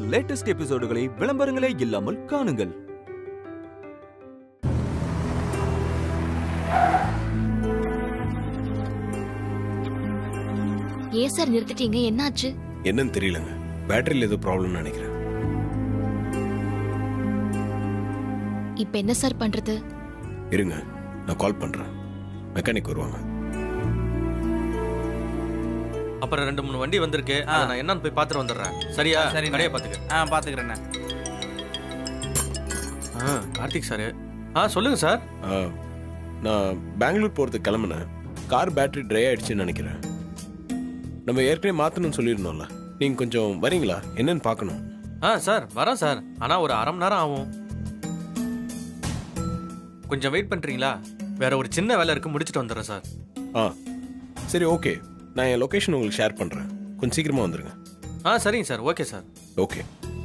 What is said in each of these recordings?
Latest எபிசோடுகளை விளம்பரங்களே இல்லாமல் காணுங்கள் ஏன் சார் நிறுத்திட்டீங்க என்னாச்சு என்னன்னு தெரியலங்க பேட்டரியில் ஏதோ ப்ராப்ளம்னு நினைக்கிறேன் இப்ப என்ன சார் பண்றது இருங்க நான் கால் பண்றேன் மெக்கானிக் வருவாங்க அப்புறம் ரெண்டு மூணு வண்டி வந்திருக்கு அதை நான் என்னன்னு போய் பார்த்துட்டு வந்துடுறேன் சரியா சரிண்ணே. கடையை பார்த்துக்க ஆ பாத்துக்கிறேண்ணே ஆ கார்த்திக் சார் ஆ சொல்லுங்க சார் ஆ, நான் பெங்களூர் போகிறதுக்கு கிளம்புனேன் கார் பேட்டரி ட்ரை ஆயிடுச்சுன்னு நினைக்கிறேன் நம்ம ஏற்கனவே மாற்றணும்னு சொல்லியிருந்தோம்ல நீங்கள் கொஞ்சம் வரீங்களா என்னன்னு பார்க்கணும் ஆ சார் வரேன் சார் ஆனால் ஒரு அரை மணி நேரம் ஆகும் கொஞ்சம் வெயிட் பண்ணுறீங்களா வேற ஒரு சின்ன வேலை இருக்கு முடிச்சுட்டு வந்துடுறேன் சார் ஆ சரி ஓகே நான் என் லொக்கேஷன் உங்களுக்கு ஷேர் பண்ணுறேன் கொஞ்சம் சீக்கிரமாக வந்துருங்க ஆ சரிங்க சார் ஓகே சார் ஓகே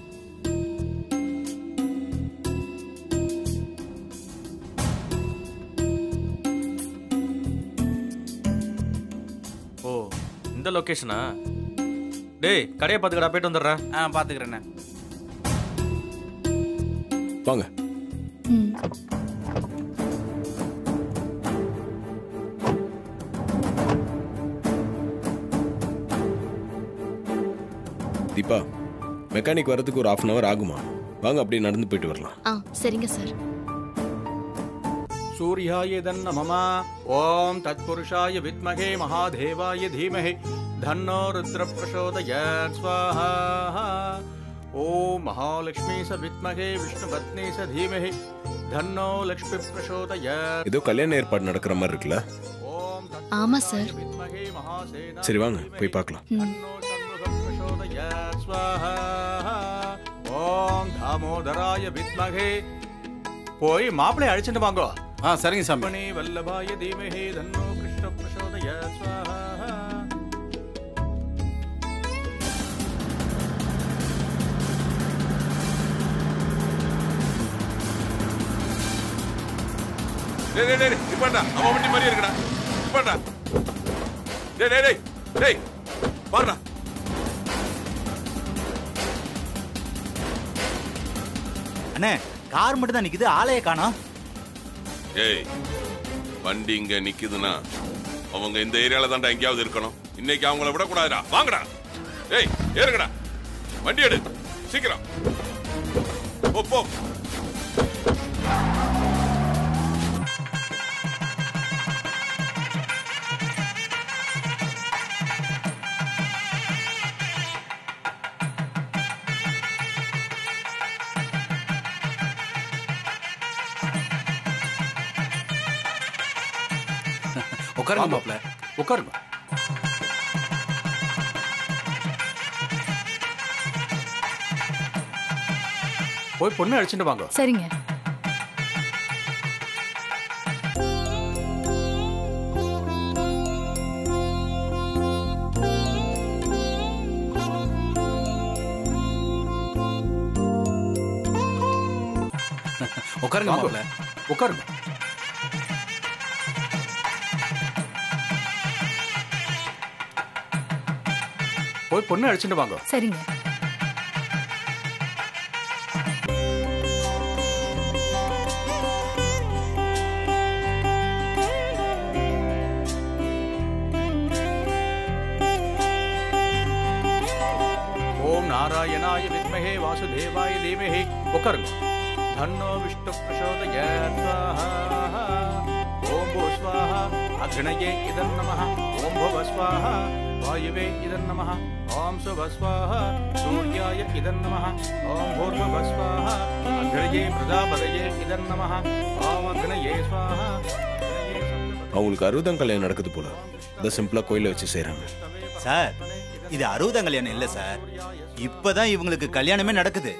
ஓ இந்த லொக்கேஷனா டேய் கடையை பார்த்துக்கடா போயிட்டு வந்துடுறேன் ஆ பாத்துக்கிறேண்ணே வாங்க ம். தீபா மெக்கானிக் வரதுக்கு ஒரு ஆஃப் அன் ஹவர் ஆகுமா வாங்க அப்படியே நடந்து போயிட்டு வரலாம் ஆ சரிங்க சார் सूर्याय दन्न मम ॐ तत्पुरुषाय विद्महे महादेवाय धीमहि धन्नो रुद्र प्रचोदयात् स्वाहा ॐ महालक्ष्मी स विद्महे विष्णुपत्नी स धीमहि धन्नो लक्ष्मी प्रचोदयात् ஏதோ கல்யாண ஏற்பாடு நடக்கிற மாதிரி இருக்குல்ல ॐ ஆமா சார் विद्महे महासेना சரி வாங்க போய் பார்க்கலாம் ம். धन्नो षण्मुखं प्रचोदयात् स्वाहा ॐ दामोदराय विद्महे போய் மாப்பிளை அழிச்சுட்டு வாங்கோ ஆ சரிங்க சாமி அப்பனே வல்லபாய தீமஹே தன்னோ கிருஷ்ண பிரசோதய ஸ்வாஹா டேய் டேய் டேய் நிப்பாட்டா அவன் வண்டி மாதிரி இருக்குடா நிப்பாட்டா டேய் டேய் டேய் டேய் பாருடா அண்ணே கார் மட்டும் தான் நிக்குது ஆளைய காணோம் ஏய் வண்டி இங்க நிக்குதுன்னா அவங்க இந்த ஏரியால தான்டா எங்கேயாவது இருக்கணும் இன்னைக்கு அவங்கள விடக்கூடாதுடா வாங்கடா ஏய் ஏறுங்கடா வண்டி எடு சீக்கிரம் போ போ உட்காருங்க மாப்ள உட்காருங்க போய் பொண்ணு அழிச்சுட்டு வாங்கோ சரிங்க உட்காருங்க வாங்க. மாப்ள உட்காருங்க போய் பொண்ணு அழிச்சுட்டு வாங்கோ சரிங்க ஓம் நாராயணாய வித்மஹே வாசுதேவாய தீமஹி உட்காருங்க தன்னோ விஷ்ணு பிரசோதயாத் ஸ்வாஹா ஓம் பூ ஸ்வாஹா அக்னயே இதன் நமः ஓம் புவ ஸ்வாஹா வாயுவே இதன் நமः ஓம் சுவ ஸ்வாஹா சூர்யாய இதன் நமः ஓம் பூர்வ ஸ்வாஹா அக்னயே பிரஜாபதயே இதன் நமः ஓம் அக்னயே ஸ்வாஹா அக்னயே சப்தபதயே அவங்களுக்கு அறுபதாம் கல்யாணம் நடக்குது போல அதை சிம்பிளாக கோயிலை வச்சு செய்கிறாங்க சார் இது அறுபதாம் கல்யாணம் இல்ல சார் இப்பதான் இவங்களுக்கு கல்யாணமே நடக்குது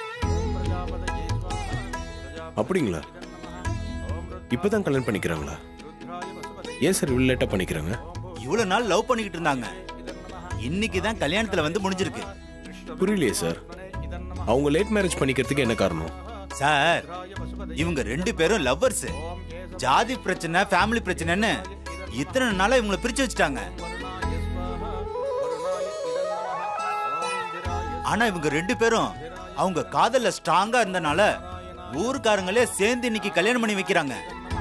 அப்படிங்களா இப்பதான் கல்யாணம் பண்ணிக்கிறாங்களா ஏன் சார் இவ்வளோ லேட்டாக பண்ணிக்கிறாங்க இவ்வளவு நாள் லவ் பண்ணிக்கிட்டு இருந்தாங்க இன்னைக்கு தான் கல்யாணத்துல வந்து முடிஞ்சிருக்கு புரியலையே சார் அவங்க லேட் மேரேஜ் பண்ணிக்கிறதுக்கு என்ன காரணம் சார் இவங்க ரெண்டு பேரும் லவ்வர்ஸ் ஜாதி பிரச்சனை ஃபேமிலி பிரச்சனைன்னு இத்தனை நாளா இவங்களை பிரிச்சு வச்சுட்டாங்க ஆனா இவங்க ரெண்டு பேரும் அவங்க காதல்ல ஸ்ட்ராங்கா இருந்தனால ஊருக்காரங்களே சேர்ந்து இன்னைக்கு கல்யாணம் பண்ணி வைக்கிறாங்க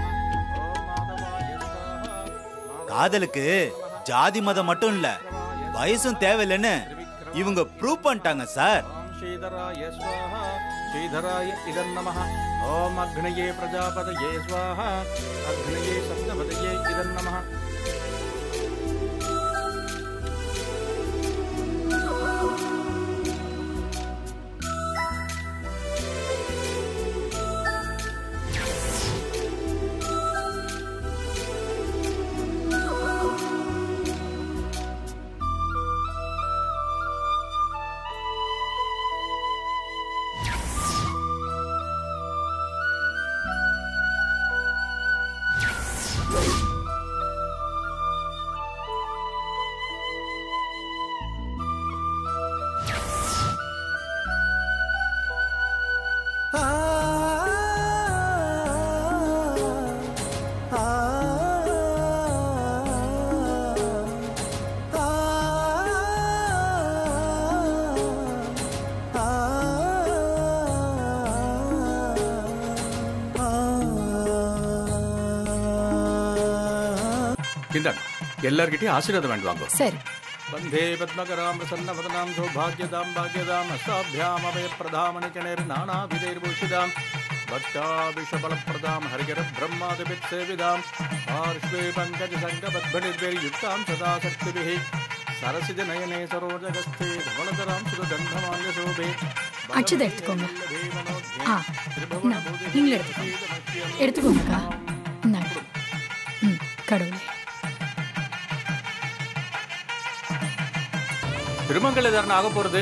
காதலுக்கு ஜாதி மதம் மட்டும் இல்ல வயசும் தேவையில்லைன்னு இவங்க ப்ரூவ் பண்ணிட்டாங்க சார் श्रीधराय स्वाहा श्रीधराय इदं नमः ॐ अग्नये प्रजापतये स्वाहा अग्नये सप्तपतये इदं नमः இந்தாங்க எல்லார்கிட்டயும் ஆசீர்வாதம் வேண்டு வாங்க சரி वन्दे पद्मकरां प्रसन्नवदनां सौभाग्यदां भाग्यदाम् हस्ताभ्यामभयप्रधामणिकणैर्नानाविधैर्भूषितां भक्ताभिषबलप्रदां हरिहरब्रह्मादिभित्सेविदां पार्श्वे पङ्कजसङ्गबद्भणिर्वैर्युक्तां सदा शक्तिभिः सरसिजनयने सरोजगस्थे धवलधरां सुरगन्धमाल्यशोभे அச்சுதை எடுத்துக்கோங்க. ஆ, இந்தா, நீங்களும் எடுத்துக்கோங்க. எடுத்துக்கோங்கக்கா இந்தாங்க. ம் கடவுளே திருமங்கல தாரணம் ஆக போறது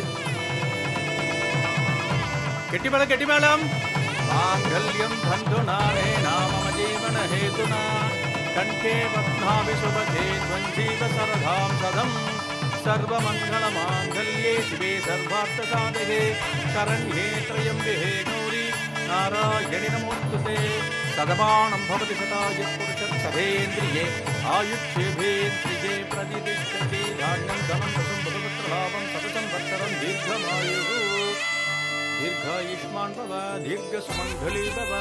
கெட்டிமேளம் கெட்டிமேளம் மாங்கல்யம் தந்துநானே நாம ஜீவன ஹேதுனா கண்டே பத்மாவி சுபதே ஸ்வஞ்சீவ சரதாம் சதம் சர்வமங்கள மாங்கல்யே சிவே சர்வார்த்த சாதகே சரண்யே த்ரயம்பிகே கௌரி நாராயணி நமோஸ்துதே சதமானம் பவதி சதாய புருஷத் சதேந்திரியே ஆயுஷ்யேபேந்திரியே பிரதிதிஷ்டதி தானியம் தனம் வசம் பகவத்ரலாபம் சதசம் வத்சரம் தீர்க்கமாயுः தீர்காயுஷ்மான் பவ தீர்க்கசுமங்கலி பவ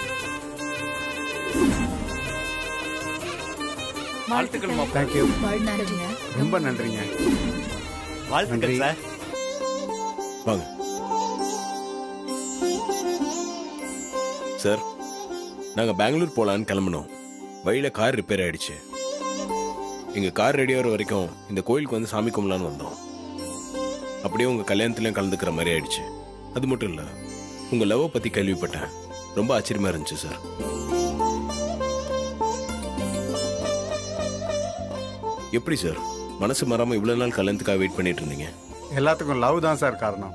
வாழ்த்துக்கள் மாப்பிள்ளை. தேங்க்யூ நன்றிங்க ரொம்ப நன்றிங்க வாழ்த்துக்கள் நன்றி. சார் வாங்க சார் நாங்கள் பெங்களூர் போகலான்னு கிளம்பினோம் வழியில் கார் ரிப்பேர் ஆயிடுச்சு எங்கள் கார் ரெடி ஆகிற வரைக்கும் இந்த கோயிலுக்கு வந்து சாமி கும்பலான்னு வந்தோம் அப்படியே உங்கள் கல்யாணத்துலேயும் கலந்துக்கிற மாதிரி ஆயிடுச்சு அது மட்டும் இல்லை உங்கள் லவ்வை பற்றி கேள்விப்பட்டேன் ரொம்ப ஆச்சரியமாக இருந்துச்சு சார் எப்படி சார் மனசு மாறாமல் இவ்வளோ நாள் கல்யாணத்துக்காக வெயிட் பண்ணிட்டு இருந்தீங்க எல்லாத்துக்கும் லவ் தான் சார் காரணம்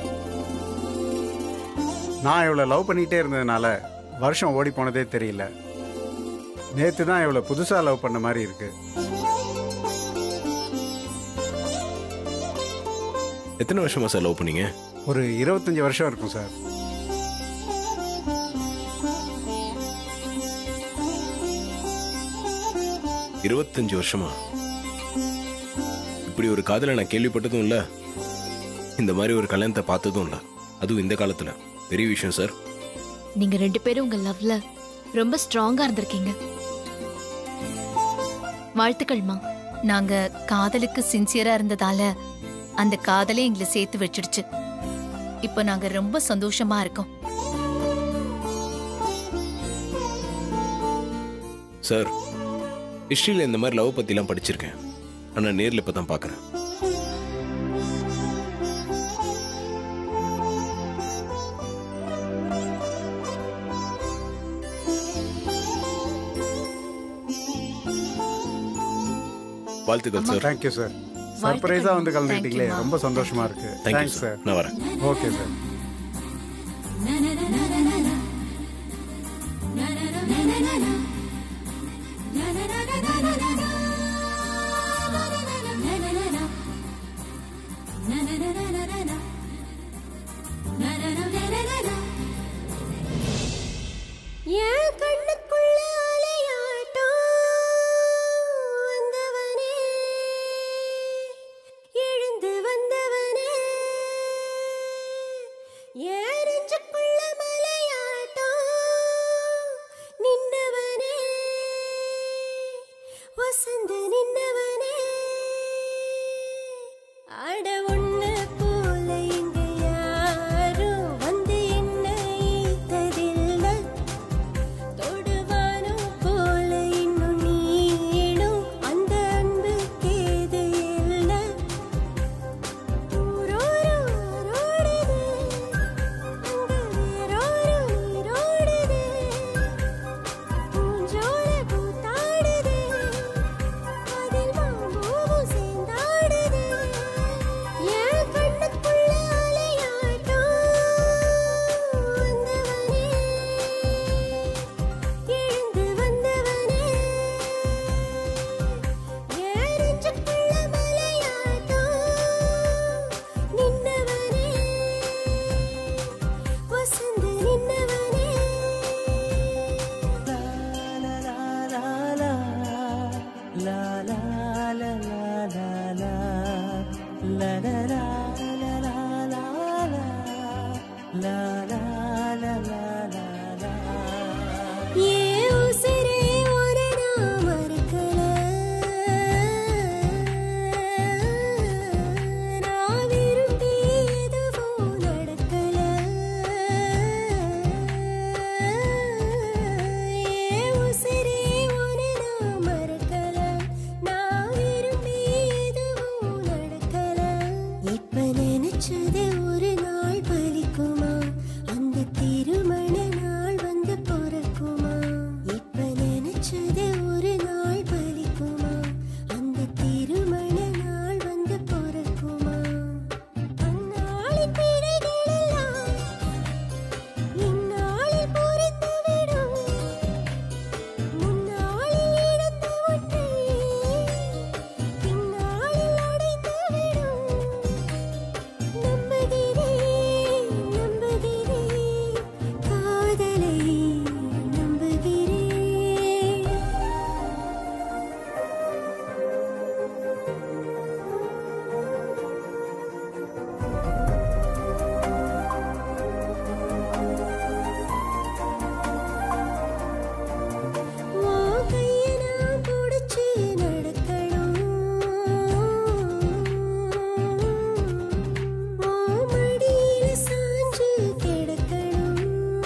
நான் இவளை லவ் பண்ணிகிட்டே இருந்ததுனால வருஷம் ஓடி போனதே தெரியல நேற்று தான் இவளை புதுசாக லவ் பண்ண மாதிரி இருக்கு எத்தனை வருஷமா சார் லவ் பண்ணீங்க ஒரு இருபத்தஞ்சி வருஷம் இருக்கும் சார் இருபத்தஞ்சு வருஷமா இப்படி ஒரு காதலை நான் கேள்விப்பட்டதும் இல்ல இந்த மாதிரி ஒரு கல்யாணத்தை பார்த்ததும் இல்ல அதுவும் இந்த காலத்துல பெரிய விஷயம் சார் நீங்க ரெண்டு பேரும் உங்க லவ்ல ரொம்ப ஸ்ட்ராங்கா இருந்திருக்கீங்க வாழ்த்துக்கள்மா நாங்க காதலுக்கு சின்சியரா இருந்ததால அந்த காதலே எங்களை சேர்த்து வச்சிடுச்சு இப்போ நாங்க ரொம்ப சந்தோஷமா இருக்கோம் சார் ஹிஸ்டரியில் இந்த மாதிரி லவ் பற்றிலாம் படிச்சிருக்கேன் ஆனால் நேரில் இப்போ தான் பார்க்குறேன் வாழ்த்துக்கள் சார் தேங்க்யூ சார் சர்ப்ரைஸாக வந்து கலந்துக்கிட்டீங்களே Thank you, ரொம்ப சந்தோஷமா இருக்கு தேங்க்யூ தேங்க்ஸ் சார் சார் நான் வரேன் ஓகே சார் என் கண்ணுக்குள்ள அலையாட்டம் வந்தவனே எழுந்து வந்தவனே ஏன் நெஞ்சுக்குள்ள மலையாட்டம் நின்னவனே வசந்து நின்னவனே அட உன்னை போல இங்க யாரும் வந்து என்ன ஈர்த்ததில்லை தொடுவானம் போல இன்னும் நீளும் அந்த அன்புக்கேது இல்லை ஊரோரோரோடுது, அங்க வேரோரோ நீரோடுது, பூஞ்சோலை பூத்தாடுது, அதில் மாம்பூவும் சேர்ந்தாடுது. என் கண்ணுக்குள்ள அலையாட்டம் வந்தவனே, எழுந்து வந்தவனே ஏன் நெஞ்சுக்குள்ள மலையாட்டம் நின்னவனே வசந்து நின்னவனே ஏன் உசிரே உன்னை நான் மறக்கல நான் விரும்பி எதுவும் நடக்கல ஏன் உசிரே உன்னை நான் மறக்கல நான் விரும்பி எதுவும் நடக்கல இப்ப நினைச்சது ஒரு நாள் பலிக்குமா அந்த திருமண நாள் வந்து பிறக்குமா இப்ப நினைச்சது ஒரு நாள் பலிக்குமா அந்த திருமண நாள் வந்து பிறக்குமா அந்நாளின் பிழைகள் எல்லாம் இந்நாளில் பொறுத்துவிடும் முன்னாளில் இழந்த ஒன்றை பின்னாளில் அடைந்துவிடும் நம்புகிறேன் நம்புகிறேன் காதலை நம்புகிறேன் உன் கையை நான் பிடிச்சு நடக்கணும் உன் மடியில சாஞ்சு கிடக்கணும்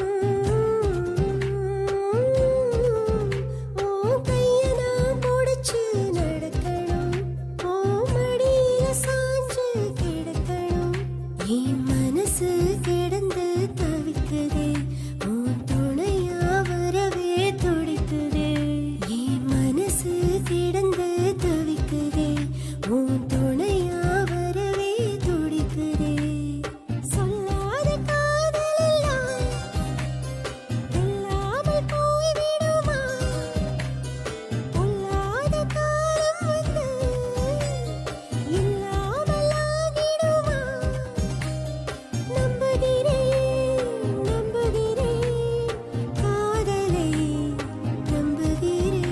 உன் கையை நான் பிடிச்சு நடக்கணும் உன் மடியில சாஞ்சு கிடக்கணும் என் மனசு கிடந்து தவிக்குதே உன் துணையா வரவே துடிக்குதே என் மனசு கிடந்து தவிக்குதே உன் துணையா வரவே துடிக்குதே சொல்லாத காதலெல்லாம் இல்லாமல் போய்விடுமா பொல்லாத காலம் வந்து இல்லாமல் ஆகிடுமா நம்புகிறேன் நம்புகிறேன் காதலை நம்புகிறேன்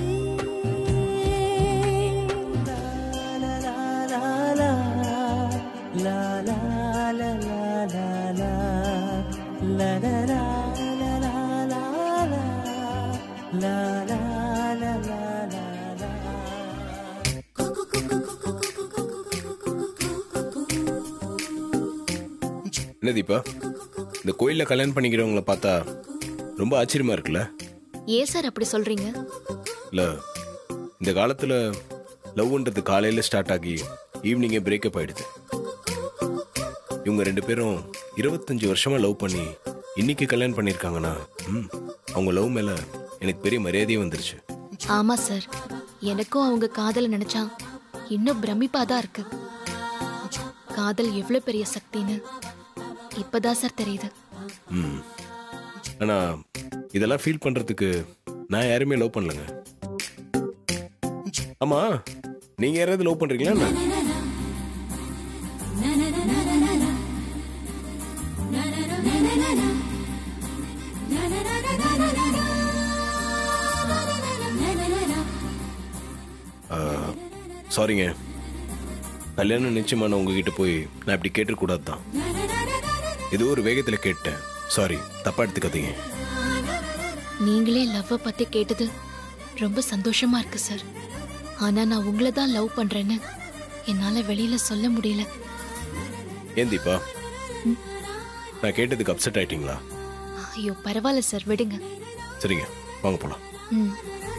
என்ன தீபா இந்த கோயிலில் கல்யாணம் பண்ணிக்கிறவங்கள பார்த்தா ரொம்ப ஆச்சரியமா இருக்குல்ல ஏன் சார் அப்படி சொல்றீங்க இல்லை இந்த காலத்தில் லவ்ன்றது காலையில் ஸ்டார்ட் ஆகி ஈவினிங்கே பிரேக்கப் ஆயிடுது இவங்க ரெண்டு பேரும் இருபத்தஞ்சு வருஷமா லவ் பண்ணி இன்னைக்கு கல்யாணம் பண்ணியிருக்காங்கன்னா ம் அவங்க லவ் மேலே எனக்கு பெரிய மரியாதையே வந்துருச்சு ஆமா சார் எனக்கும் அவங்க காதலை நினைச்சா இன்னும் பிரமிப்பா தான் இருக்கு காதல் எவ்வளவு பெரிய சக்தின்னு இப்பதான் சார் தெரியுது ம் ஆனால் இதெல்லாம் ஃபீல் பண்ணுறதுக்கு நான் யாருமே லவ் பண்ணலங்க ஆமாம் நீங்கள் யாராவது லவ் பண்ணுறீங்களா என்ன சாரிங்க கல்யாணம் நிச்சயமான உங்ககிட்ட போய் நான் இப்படி கேட்டுக்கூடாது தான் ஏதோ ஒரு வேகத்துல கேட்டேன் சாரி தப்பா எடுத்துக்காதீங்க நீங்களே லவ்வை பத்தி கேட்டது ரொம்ப சந்தோஷமா இருக்கு சார் ஆனா நான் உங்களை தான் லவ் பண்றேன்னு என்னால வெளியில சொல்ல முடியல ஏன் தீபா நான் கேட்டதுக்கு அப்செட் ஆயிட்டீங்களா ஐயோ பரவாயில்ல சார் விடுங்க சரிங்க வாங்க போலாம் ம்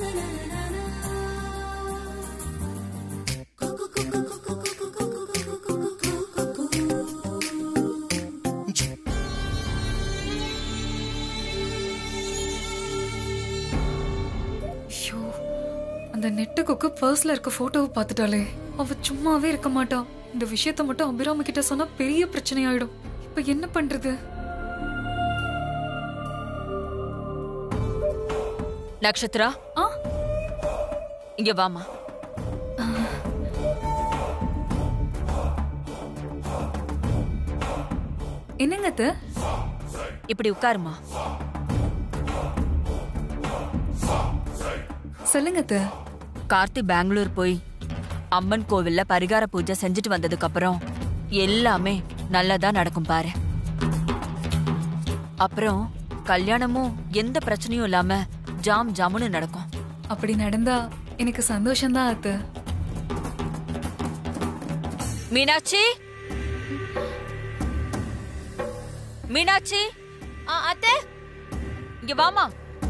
ஐயோ அந்த நெட்டு கொக்கு பர்ஸ்ல இருக்க போட்டோவை பார்த்துட்டாலே அவ சும்மாவே இருக்க மாட்டா இந்த விஷயத்த மட்டும் அபிராமி கிட்ட சொன்னா பெரிய பிரச்சனை ஆயிடும் இப்ப என்ன பண்றது நக்ஷத்ரா ஆ இங்க வாமா என்னங்க அத்தை? இப்படி உட்காருமா சொல்லுங்க அத்தை. கார்த்தி பெங்களூர் போய் அம்மன் கோவில்ல பரிகார பூஜை செஞ்சுட்டு வந்ததுக்கு அப்புறம் எல்லாமே நல்லதா நடக்கும் பாரு அப்புறம் கல்யாணமும் எந்த பிரச்சனையும் இல்லாம ஜாம் ஜாமுன்னு நடக்கும் அப்படி நடந்தா எனக்கு சந்தோஷம்தான் அத்தை மீனாட்சி மீனாட்சி அத்தை இங்க வாமா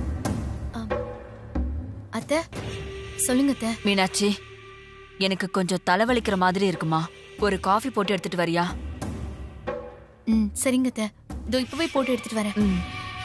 அத்தை சொல்லுங்க அத்தை மீனாட்சி எனக்கு கொஞ்சம் தலைவலிக்கிற மாதிரி இருக்குமா ஒரு காஃபி போட்டு எடுத்துட்டு வரியா ம் சரிங்க அத்தை இதோ இப்பவே போட்டு எடுத்துட்டு வரேன் ம்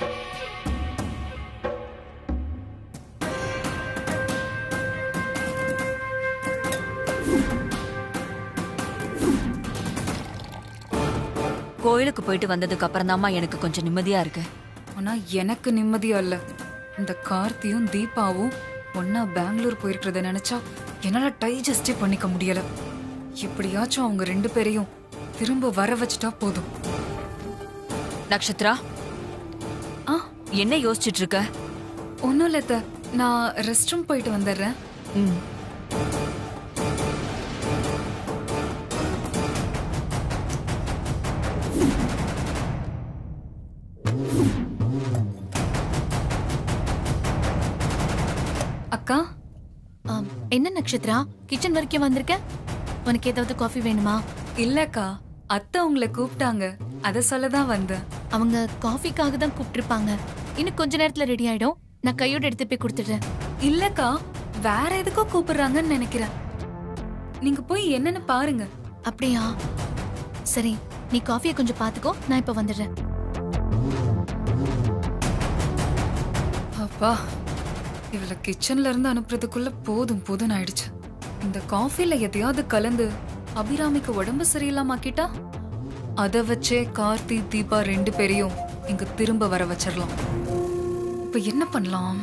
கோயிலுக்கு போயிட்டு வந்ததுக்கு அப்புறம் எனக்கு கொஞ்சம் நிம்மதியா இருக்கு ஆனா எனக்கு நிம்மதியா இல்ல இந்த கார்த்தியும் தீபாவும் ஒன்னா பெங்களூர் போயிருக்கிறத நினைச்சா என்னால டைஜஸ்டே பண்ணிக்க முடியல எப்படியாச்சும் அவங்க ரெண்டு பேரையும் திரும்ப வர வச்சுட்டா போதும் நக்ஷத்ரா ஆ என்ன யோசிச்சிட்டு இருக்க ஒன்றும் இல்லை அத்தை. நான் ரெஸ்ட் ரூம் போயிட்டு வந்துடுறேன் ம் அக்கா ஆம், என்ன நட்சத்திரா கிச்சன் வரைக்கும் வந்திருக்க உனக்கு ஏதாவது காஃபி வேணுமா இல்லக்கா அத்தை உங்களை கூப்பிட்டாங்க அதை சொல்ல தான் வந்தேன் அவங்க காஃபிக்காக தான் கூப்பிட்டிருப்பாங்க இன்னும் கொஞ்ச நேரத்துல ரெடி ஆயிடும் நான் கையோட எடுத்து போய் கொடுத்துடுறேன் இல்லக்கா வேற எதுக்கோ கூப்பிடுறாங்கன்னு நினைக்கிறேன் நீங்க போய் என்னன்னு பாருங்க அப்படியா சரி நீ காஃபியை கொஞ்சம் பாத்துக்கோ நான் இப்ப வந்துடுறேன் அப்பா இவளை கிச்சன்ல இருந்து அனுப்புறதுக்குள்ள போதும் போதும் ஆயிடுச்சு இந்த காஃபில எதையாவது கலந்து அபிராமிக்கு உடம்பு சரியில்லாமாக்கிட்டா அத வச்சே கார்த்தி தீபா ரெண்டு பேரையும் இங்க திரும்ப வர வச்சிடலாம் இப்ப என்ன பண்ணலாம்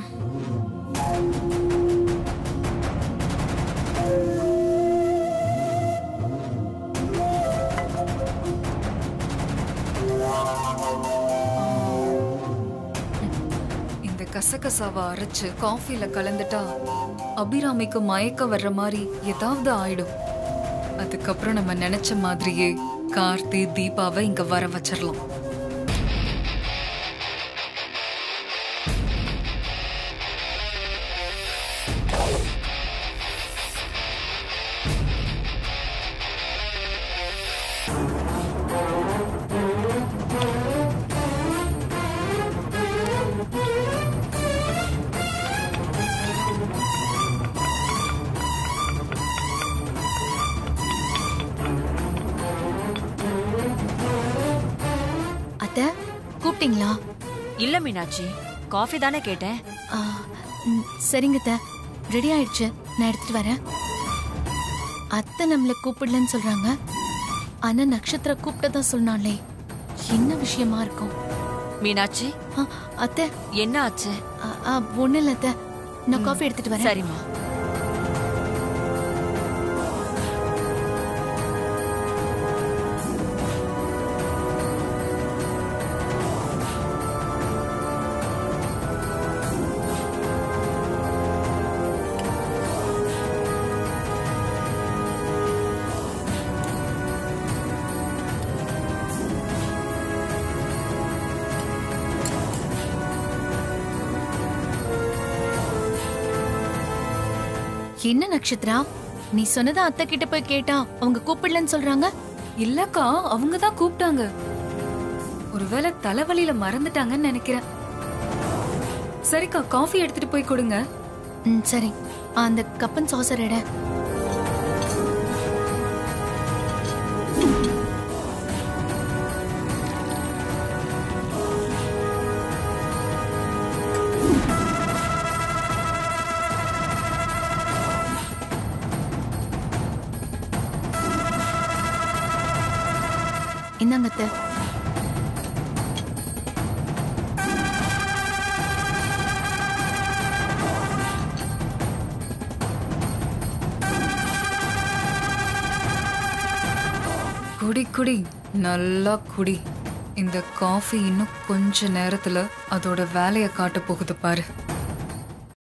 இந்த கசகசாவை அரைச்சு காஃபில கலந்துட்டா அபிராமிக்கு மயக்க வர்ற மாதிரி ஏதாவது ஆயிடும் அதுக்கப்புறம் நம்ம நினைச்ச மாதிரியே கார்த்தி தீபாவை இங்க வர வச்சிடலாம் அத்தை கூப்பிட்டீங்களா இல்ல மீனாட்சி காஃபி தானே கேட்டேன் ஆ, ம், சரிங்க அத்தை ரெடி ஆயிடுச்சு நான் எடுத்துட்டு வரேன் அத்தை நம்மள கூப்பிடலன்னு சொல்றாங்க ஆனா நட்சத்திர கூப்பிட்டதா சொன்னாலே என்ன விஷயமா இருக்கும் மீனாட்சி ஆ, அத்தை என்ன ஆச்சு ஆ, ஆ, ஒண்ணும் இல்ல அத்தை நான் காஃபி எடுத்துட்டு வரேன் சரிம்மா என்ன நட்சத்திரா நீ சொன்னதை அத்தை கிட்ட போய் கேட்டா அவங்க கூப்பிடலன்னு சொல்றாங்க இல்லக்கா அவங்க தான் கூப்பிட்டாங்க ஒருவேளை தலைவலியில மறந்துட்டாங்கன்னு நினைக்கிறேன் சரிக்கா காஃபி எடுத்துட்டு போய் கொடுங்க ம் சரி அந்த கப்பன் சாசர் எட இந்தாங்க அத்தை குடி குடி நல்லா குடி இந்த காஃபி இன்னும் கொஞ்ச நேரத்துல அதோட வேலையை காட்ட போகுது பாரு